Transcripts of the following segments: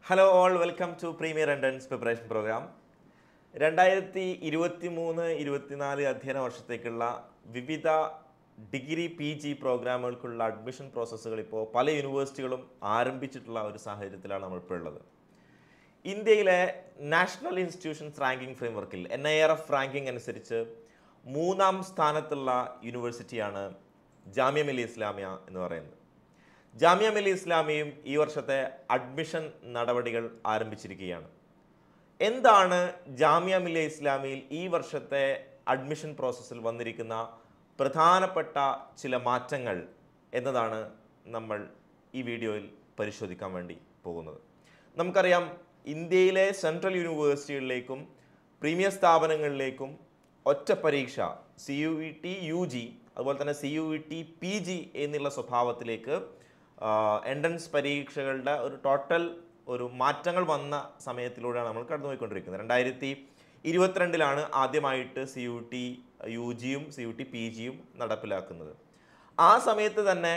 hello all welcome to premier entrance preparation program രണ്ടായിരത്തി ഇരുപത്തി മൂന്ന് ഇരുപത്തിനാല് അധ്യയന വർഷത്തേക്കുള്ള വിവിധ ഡിഗ്രി പി ജി പ്രോഗ്രാമുകൾക്കുള്ള അഡ്മിഷൻ പ്രോസസ്സുകൾ ഇപ്പോൾ പല യൂണിവേഴ്സിറ്റികളും ആരംഭിച്ചിട്ടുള്ള ഒരു സാഹചര്യത്തിലാണ് നമ്മളിപ്പോൾ ഉള്ളത് ഇന്ത്യയിലെ നാഷണൽ ഇൻസ്റ്റിറ്റ്യൂഷൻസ് റാങ്കിംഗ് ഫ്രെയിംവർക്കിൽ N I R F ranking അനുസരിച്ച് മൂന്നാം സ്ഥാനത്തുള്ള യൂണിവേഴ്സിറ്റിയാണ് ജാമ്യ മിലിയ ഇസ്ലാമിയ എന്ന് പറയുന്നത് ജാമ്യ മിലിയ ഇസ്ലാമിയും ഈ വർഷത്തെ അഡ്മിഷൻ നടപടികൾ ആരംഭിച്ചിരിക്കുകയാണ് എന്താണ് ജാമ്യ മിലിയ ഇസ്ലാമിയിൽ ഈ വർഷത്തെ അഡ്മിഷൻ പ്രോസസ്സിൽ വന്നിരിക്കുന്ന പ്രധാനപ്പെട്ട ചില മാറ്റങ്ങൾ എന്നതാണ് നമ്മൾ ഈ വീഡിയോയിൽ പരിശോധിക്കാൻ വേണ്ടി പോകുന്നത് നമുക്കറിയാം ഇന്ത്യയിലെ സെൻട്രൽ യൂണിവേഴ്സിറ്റികളിലേക്കും പ്രീമിയർ സ്ഥാപനങ്ങളിലേക്കും ഒറ്റ പരീക്ഷ C U E T U G അതുപോലെ തന്നെ C U E T P G എന്നുള്ള സ്വഭാവത്തിലേക്ക് എൻട്രൻസ് പരീക്ഷകളുടെ ഒരു ടോട്ടൽ ഒരു മാറ്റങ്ങൾ വന്ന സമയത്തിലൂടെയാണ് നമ്മൾ കടന്നുപോയിക്കൊണ്ടിരിക്കുന്നത് രണ്ടായിരത്തി ഇരുപത്തിരണ്ടിലാണ് ആദ്യമായിട്ട് സി യു ടി യു ജിയും സി യു ടി പി ജിയും നടപ്പിലാക്കുന്നത് ആ സമയത്ത് തന്നെ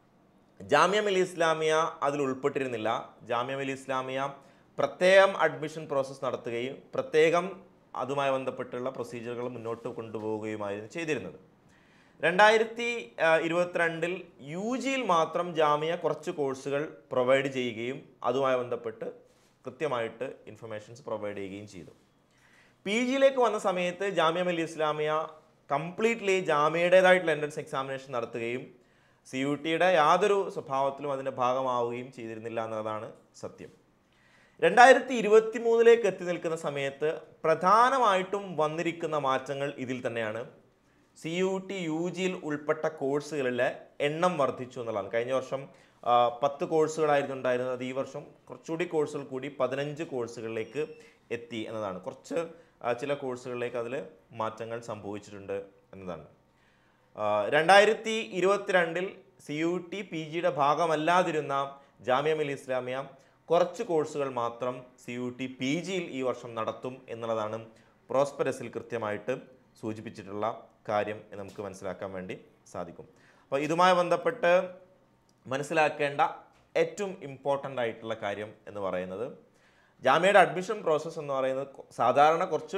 ജാമ്യ മിലി ഇസ്ലാമിയ അതിൽ ഉൾപ്പെട്ടിരുന്നില്ല ജാമ്യ മിലി ഇസ്ലാമിയ പ്രത്യേകം അഡ്മിഷൻ പ്രോസസ്സ് നടത്തുകയും പ്രത്യേകം അതുമായി ബന്ധപ്പെട്ടുള്ള പ്രൊസീജിയറുകൾ മുന്നോട്ട് കൊണ്ടുപോവുകയുമായിരുന്നു ചെയ്തിരുന്നത് രണ്ടായിരത്തി ഇരുപത്തിരണ്ടിൽ യു ജിയിൽ മാത്രം ജാമ്യ കുറച്ച് കോഴ്സുകൾ പ്രൊവൈഡ് ചെയ്യുകയും അതുമായി ബന്ധപ്പെട്ട് കൃത്യമായിട്ട് ഇൻഫർമേഷൻസ് പ്രൊവൈഡ് ചെയ്യുകയും ചെയ്തു പി ജിയിലേക്ക് വന്ന സമയത്ത് ജാമ്യ മിലി ഇസ്ലാമിയ കംപ്ലീറ്റ്ലി ജാമ്യയുടേതായിട്ടുള്ള എൻട്രൻസ് എക്സാമിനേഷൻ നടത്തുകയും സി യു ടിയുടെ യാതൊരു സ്വഭാവത്തിലും അതിൻ്റെ ഭാഗമാവുകയും ചെയ്തിരുന്നില്ല എന്നതാണ് സത്യം രണ്ടായിരത്തി ഇരുപത്തി മൂന്നിലേക്ക് എത്തി നിൽക്കുന്ന സമയത്ത് പ്രധാനമായിട്ടും വന്നിരിക്കുന്ന മാറ്റങ്ങൾ ഇതിൽ തന്നെയാണ് സി യു ടി യു ജിയിൽ ഉൾപ്പെട്ട കോഴ്സുകളിലെ എണ്ണം വർദ്ധിച്ചു എന്നുള്ളതാണ് കഴിഞ്ഞ വർഷം ആ, പത്ത് കോഴ്സുകളായിരുന്നു ഉണ്ടായിരുന്നത് ഈ വർഷം കുറച്ചുകൂടി കോഴ്സുകൾ കൂടി പതിനഞ്ച് കോഴ്സുകളിലേക്ക് എത്തി എന്നതാണ് കുറച്ച് ആ, ചില കോഴ്സുകളിലേക്ക് അതിൽ മാറ്റങ്ങൾ സംഭവിച്ചിട്ടുണ്ട് എന്നതാണ് ആ, രണ്ടായിരത്തി ഇരുപത്തിരണ്ടിൽ സി യു ടി പി ജിയുടെ ഭാഗമല്ലാതിരുന്ന ജാമ്യ മിലി ഇസ്ലാമിയ കുറച്ച് കോഴ്സുകൾ മാത്രം സി യു ടി പി ജിയിൽ ഈ വർഷം നടത്തും എന്നുള്ളതാണ് പ്രോസ്പെറസിൽ കൃത്യമായിട്ട് സൂചിപ്പിച്ചിട്ടുള്ള കാര്യം എന്ന് നമുക്ക് മനസ്സിലാക്കാൻ വേണ്ടി സാധിക്കും അപ്പോൾ ഇതുമായി ബന്ധപ്പെട്ട് മനസ്സിലാക്കേണ്ട ഏറ്റവും ഇമ്പോർട്ടൻ്റ് ആയിട്ടുള്ള കാര്യം എന്ന് പറയുന്നത് ജാമ്യയുടെ അഡ്മിഷൻ പ്രോസസ്സ് എന്ന് പറയുന്നത് കൊ- സാധാരണ കുറച്ച്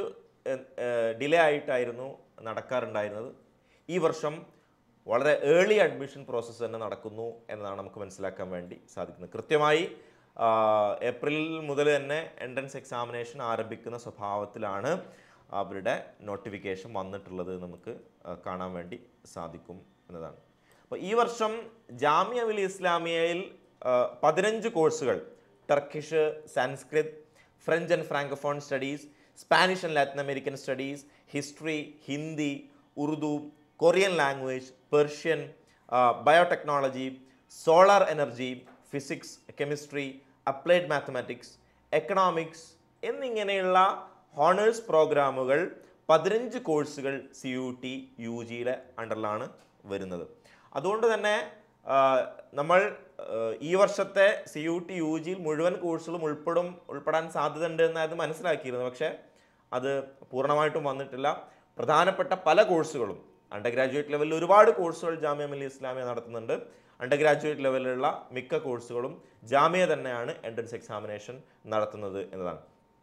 ഡിലേ ആയിട്ടായിരുന്നു നടക്കാറുണ്ടായിരുന്നത് ഈ വർഷം വളരെ ഏർലി അഡ്മിഷൻ പ്രോസസ്സ് തന്നെ നടക്കുന്നു എന്നതാണ് നമുക്ക് മനസ്സിലാക്കാൻ വേണ്ടി സാധിക്കുന്നത് കൃത്യമായി ആ, ഏപ്രിൽ മുതൽ തന്നെ എൻട്രൻസ് എക്സാമിനേഷൻ ആരംഭിക്കുന്ന സ്വഭാവത്തിലാണ് അവരുടെ നോട്ടിഫിക്കേഷൻ വന്നിട്ടുള്ളത് നമുക്ക് ആ, കാണാൻ വേണ്ടി സാധിക്കും എന്നതാണ് അപ്പോൾ ഈ വർഷം ജാമ്യ വിലി ഇസ്ലാമിയയിൽ ആ, പതിനഞ്ച് കോഴ്സുകൾ Turkish Sanskrit French and francophone studies Spanish and Latin American studies history Hindi Urdu Korean language Persian biotechnology solar energy physics chemistry applied mathematics economics എന്നിങ്ങനെയുള്ള ഹോണേഴ്സ് പ്രോഗ്രാമുകൾ പതിനഞ്ച് കോഴ്സുകൾ സി യു ടി യു ജിയുടെ അണ്ടറിലാണ് വരുന്നത് അതുകൊണ്ട് തന്നെ ആ, നമ്മൾ ആ, ഈ വർഷത്തെ സി യു ടി യു ജിയിൽ മുഴുവൻ കോഴ്സുകളും ഉൾപ്പെടും ഉൾപ്പെടാൻ സാധ്യതയുണ്ട് എന്നായത് മനസ്സിലാക്കിയിരുന്നു പക്ഷേ അത് പൂർണ്ണമായിട്ടും വന്നിട്ടില്ല പ്രധാനപ്പെട്ട പല കോഴ്സുകളും അണ്ടർ ഗ്രാജുവേറ്റ് ലെവലിൽ ഒരുപാട് കോഴ്സുകൾ ജാമ്യ മില്ലി ഇസ്ലാമിയ നടത്തുന്നുണ്ട് അണ്ടർ ഗ്രാജുവേറ്റ് ലെവലിലുള്ള മിക്ക കോഴ്സുകളും ജാമ്യ തന്നെയാണ് എൻട്രൻസ് എക്സാമിനേഷൻ നടത്തുന്നത് എന്നതാണ്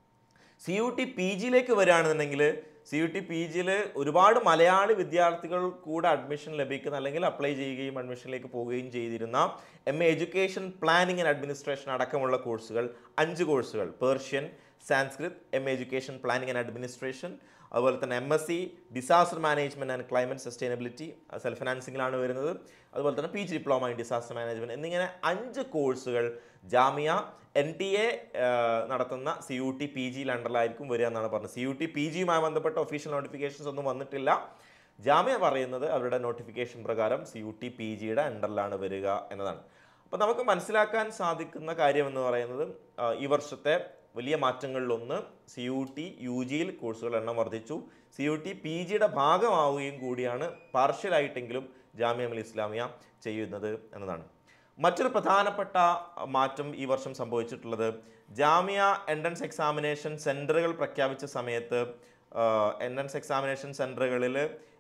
സി യു ടി പി ജിയിലേക്ക് വരികയാണെന്നുണ്ടെങ്കിൽ സി യു ടി പി ജിയിൽ ഒരുപാട് മലയാളി വിദ്യാർത്ഥികൾ കൂടെ അഡ്മിഷൻ ലഭിക്കുന്ന അല്ലെങ്കിൽ അപ്ലൈ ചെയ്യുകയും അഡ്മിഷനിലേക്ക് പോവുകയും ചെയ്തിരുന്ന M A education planning and administration അടക്കമുള്ള കോഴ്സുകൾ അഞ്ച് കോഴ്സുകൾ Persian Sanskrit M A education planning and administration അതുപോലെ തന്നെ M S C disaster management and climate sustainability self ഫിനാൻസിങ്ങിലാണ് വരുന്നത് അതുപോലെ തന്നെ P G diploma in disaster management എന്നിങ്ങനെ അഞ്ച് കോഴ്സുകൾ ജാമിയ എൻ ടി എ നടത്തുന്ന സി യു ടി പി ജിയിൽ അണ്ടറിലായിരിക്കും വരിക എന്നാണ് പറഞ്ഞത് സി യു ടി പി ജിയുമായി ബന്ധപ്പെട്ട ഒഫീഷ്യൽ നോട്ടിഫിക്കേഷൻസ് ഒന്നും വന്നിട്ടില്ല ജാമ്യ പറയുന്നത് അവരുടെ നോട്ടിഫിക്കേഷൻ പ്രകാരം സി യു ടി പി ജിയുടെ അണ്ടറിലാണ് വരിക എന്നതാണ് അപ്പോൾ നമുക്ക് മനസ്സിലാക്കാൻ സാധിക്കുന്ന കാര്യം എന്ന് പറയുന്നത് ആ, ഈ വർഷത്തെ വലിയ മാറ്റങ്ങളിലൊന്ന് സി യു ടി യു ജിയിൽ കോഴ്സുകൾ എണ്ണം വർദ്ധിച്ചു സി യു ടി പി ജിയുടെ ഭാഗമാവുകയും കൂടിയാണ് പാർഷ്യലായിട്ടെങ്കിലും ജാമ്യ അൽ ഇസ്ലാമിയ ചെയ്യുന്നത് എന്നതാണ് മറ്റൊരു പ്രധാനപ്പെട്ട മാറ്റം ഈ വർഷം സംഭവിച്ചിട്ടുള്ളത് ജാമ്യ എൻട്രൻസ് എക്സാമിനേഷൻ സെൻറ്ററുകൾ പ്രഖ്യാപിച്ച സമയത്ത് എൻട്രൻസ് എക്സാമിനേഷൻ സെൻറ്ററുകളിൽ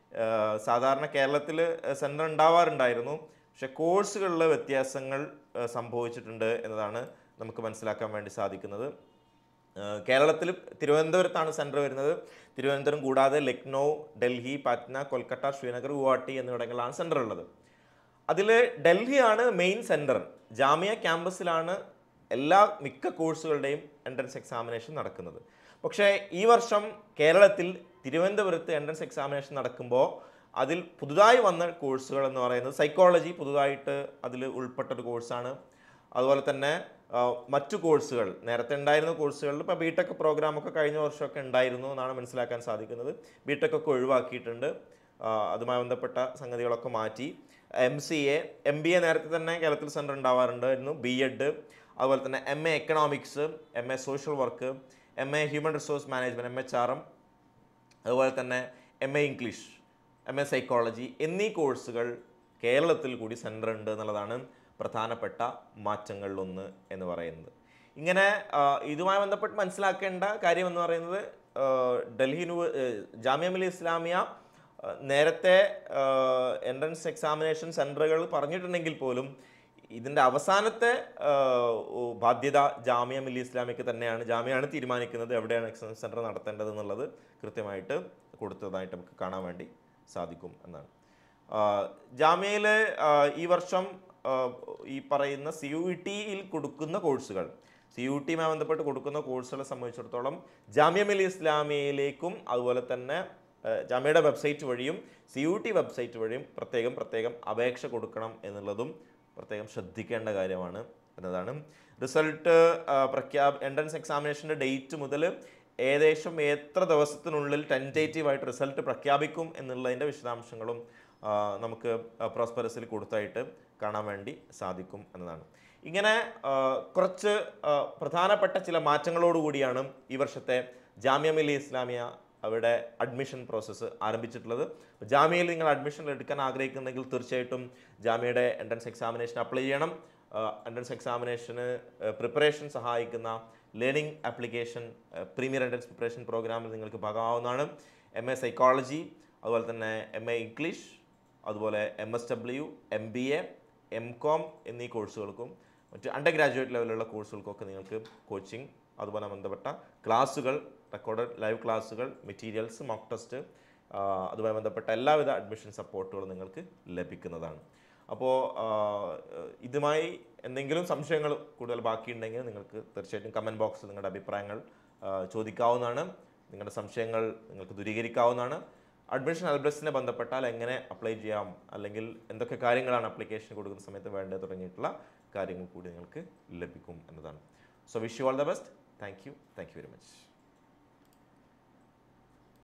സാധാരണ കേരളത്തിൽ സെൻറ്റർ ഉണ്ടാവാറുണ്ടായിരുന്നു പക്ഷെ കോഴ്സുകളിൽ വ്യത്യാസങ്ങൾ ആ, സംഭവിച്ചിട്ടുണ്ട് എന്നതാണ് നമുക്ക് മനസ്സിലാക്കാൻ വേണ്ടി സാധിക്കുന്നത് ഏഹ് കേരളത്തിൽ തിരുവനന്തപുരത്താണ് സെൻറ്റർ വരുന്നത് തിരുവനന്തപുരം കൂടാതെ ലക്നൗ ഡൽഹി പാറ്റ്ന കൊൽക്കത്ത ശ്രീനഗർ ഗുവാഹട്ടി എന്നിവിടങ്ങളിലാണ് സെൻറ്റർ ഉള്ളത് അതിൽ ഡൽഹിയാണ് മെയിൻ സെൻറ്റർ ജാമിയ ക്യാമ്പസിലാണ് എല്ലാ മിക്ക കോഴ്സുകളുടെയും എൻട്രൻസ് എക്സാമിനേഷൻ നടക്കുന്നത് പക്ഷേ ഈ വർഷം കേരളത്തിൽ തിരുവനന്തപുരത്ത് എൻട്രൻസ് എക്സാമിനേഷൻ നടക്കുമ്പോൾ അതിൽ പുതുതായി വന്ന കോഴ്സുകൾ എന്ന് പറയുന്നത് സൈക്കോളജി പുതുതായിട്ട് അതിൽ ഉൾപ്പെട്ട ഒരു കോഴ്സാണ് അതുപോലെ തന്നെ ആ, മറ്റു കോഴ്സുകൾ നേരത്തെ ഉണ്ടായിരുന്ന കോഴ്സുകളിൽ ഇപ്പോൾ ബി ടെക് പ്രോഗ്രാമൊക്കെ കഴിഞ്ഞ വർഷമൊക്കെ ഉണ്ടായിരുന്നു എന്നാണ് മനസ്സിലാക്കാൻ സാധിക്കുന്നത് ബി ടെക് ഒക്കെ ഒഴിവാക്കിയിട്ടുണ്ട് ആ, അതുമായി ബന്ധപ്പെട്ട സംഗതികളൊക്കെ മാറ്റി M C A M B A നേരത്തെ തന്നെ കേരളത്തിൽ സെൻറ്റർ ഉണ്ടാവാറുണ്ടായിരുന്നു ബി എഡ് അതുപോലെ തന്നെ M A economics M A social work M A human resource management M H R M അതുപോലെ തന്നെ M A English M A psychology എന്നീ കോഴ്സുകൾ കേരളത്തിൽ കൂടി സെൻറ്റർ ഉണ്ട് എന്നുള്ളതാണ് പ്രധാനപ്പെട്ട മാറ്റങ്ങളിലൊന്ന് എന്ന് പറയുന്നത് ഇങ്ങനെ ആ, ഇതുമായി ബന്ധപ്പെട്ട് മനസ്സിലാക്കേണ്ട കാര്യം എന്ന് പറയുന്നത് ആ, ഡൽഹി യൂണിവേ ജാമ്യ മിലിയ ഇസ്ലാമിയ ആ, നേരത്തെ എൻട്രൻസ് എക്സാമിനേഷൻ സെൻറ്ററുകൾ പറഞ്ഞിട്ടുണ്ടെങ്കിൽ പോലും ഇതിൻ്റെ അവസാനത്തെ ആ, ഓ, ബാധ്യത ജാമ്യ മില്ലി ഇസ്ലാമിക്ക് തന്നെയാണ് ജാമ്യയാണ് തീരുമാനിക്കുന്നത് എവിടെയാണ് എക്സാം സെൻറ്റർ നടത്തേണ്ടത് എന്നുള്ളത് കൃത്യമായിട്ട് കൊടുത്തതായിട്ട് നമുക്ക് കാണാൻ വേണ്ടി സാധിക്കും എന്നാണ് ജാമ്യയിൽ ഈ വർഷം ആ, ഈ പറയുന്ന സി യു ടിയിൽ കൊടുക്കുന്ന കോഴ്സുകൾ സി യു ടിയുമായി ബന്ധപ്പെട്ട് കൊടുക്കുന്ന കോഴ്സുകളെ സംബന്ധിച്ചിടത്തോളം ജാമ്യ മില്ലി ഇസ്ലാമിയയിലേക്കും അതുപോലെ തന്നെ ആ, ജാമ്യയുടെ വെബ്സൈറ്റ് വഴിയും സി യു ടി വെബ്സൈറ്റ് വഴിയും പ്രത്യേകം പ്രത്യേകം അപേക്ഷ കൊടുക്കണം എന്നുള്ളതും പ്രത്യേകം ശ്രദ്ധിക്കേണ്ട കാര്യമാണ് എന്നതാണ് റിസൾട്ട് പ്രഖ്യാപ എൻട്രൻസ് എക്സാമിനേഷൻ്റെ ഡേറ്റ് മുതൽ ഏകദേശം എത്ര ദിവസത്തിനുള്ളിൽ ടെൻറ്റേറ്റീവ് ആയിട്ട് റിസൾട്ട് പ്രഖ്യാപിക്കും എന്നുള്ളതിൻ്റെ വിശദാംശങ്ങളും ആ, നമുക്ക് പ്രോസ്പെറസിൽ കൊടുത്തായിട്ട് കാണാൻ വേണ്ടി സാധിക്കും എന്നതാണ് ഇങ്ങനെ ആ, കുറച്ച് ആ, പ്രധാനപ്പെട്ട ചില മാറ്റങ്ങളോടുകൂടിയാണ് ഈ വർഷത്തെ ജാമ്യ മില്ലി ഇസ്ലാമിയ അവിടെ അഡ്മിഷൻ പ്രോസസ്സ് ആരംഭിച്ചിട്ടുള്ളത് അപ്പോൾ ജാമ്യയിൽ നിങ്ങൾ അഡ്മിഷൻ എടുക്കാൻ ആഗ്രഹിക്കുന്നെങ്കിൽ തീർച്ചയായിട്ടും ജാമ്യയുടെ എൻട്രൻസ് എക്സാമിനേഷൻ അപ്ലൈ ചെയ്യണം എൻട്രൻസ് എക്സാമിനേഷന് പ്രിപ്പറേഷൻ സഹായിക്കുന്ന learning application premier entrance preparation പ്രോഗ്രാമിൽ നിങ്ങൾക്ക് ഭാഗമാവുന്നതാണ് എം എ സൈക്കോളജി അതുപോലെ തന്നെ എം എ ഇംഗ്ലീഷ് അതുപോലെ M S W M B A M Com എന്നീ കോഴ്സുകൾക്കും മറ്റ് അണ്ടർ ഗ്രാജുവേറ്റ് ലെവലിലുള്ള കോഴ്സുകൾക്കൊക്കെ നിങ്ങൾക്ക് കോച്ചിങ് അതുപോലെ ബന്ധപ്പെട്ട ക്ലാസ്സുകൾ റെക്കോർഡഡ് ലൈവ് ക്ലാസ്സുകൾ മെറ്റീരിയൽസ് മോക്ക് ടെസ്റ്റ് അതുമായി ബന്ധപ്പെട്ട എല്ലാവിധ അഡ്മിഷൻ സപ്പോർട്ടുകളും നിങ്ങൾക്ക് ലഭിക്കുന്നതാണ് അപ്പോൾ ഇതുമായി എന്തെങ്കിലും സംശയങ്ങൾ കൂടുതൽ ബാക്കിയുണ്ടെങ്കിൽ നിങ്ങൾക്ക് തീർച്ചയായിട്ടും കമൻറ്റ് ബോക്സിൽ നിങ്ങളുടെ അഭിപ്രായങ്ങൾ ആ, ചോദിക്കാവുന്നതാണ് നിങ്ങളുടെ സംശയങ്ങൾ നിങ്ങൾക്ക് ദൂരീകരിക്കാവുന്നതാണ് അഡ്മിഷൻ ഹെൽപ്ഡെസ്കിനെ ബന്ധപ്പെട്ടാൽ എങ്ങനെ അപ്ലൈ ചെയ്യാം അല്ലെങ്കിൽ എന്തൊക്കെ കാര്യങ്ങളാണ് അപ്ലിക്കേഷൻ കൊടുക്കുന്ന സമയത്ത് വേണ്ടത് തുടങ്ങിയിട്ടുള്ള കാര്യങ്ങൾ കൂടി നിങ്ങൾക്ക് ലഭിക്കും എന്നതാണ് so wish you all the best thank you thank you very much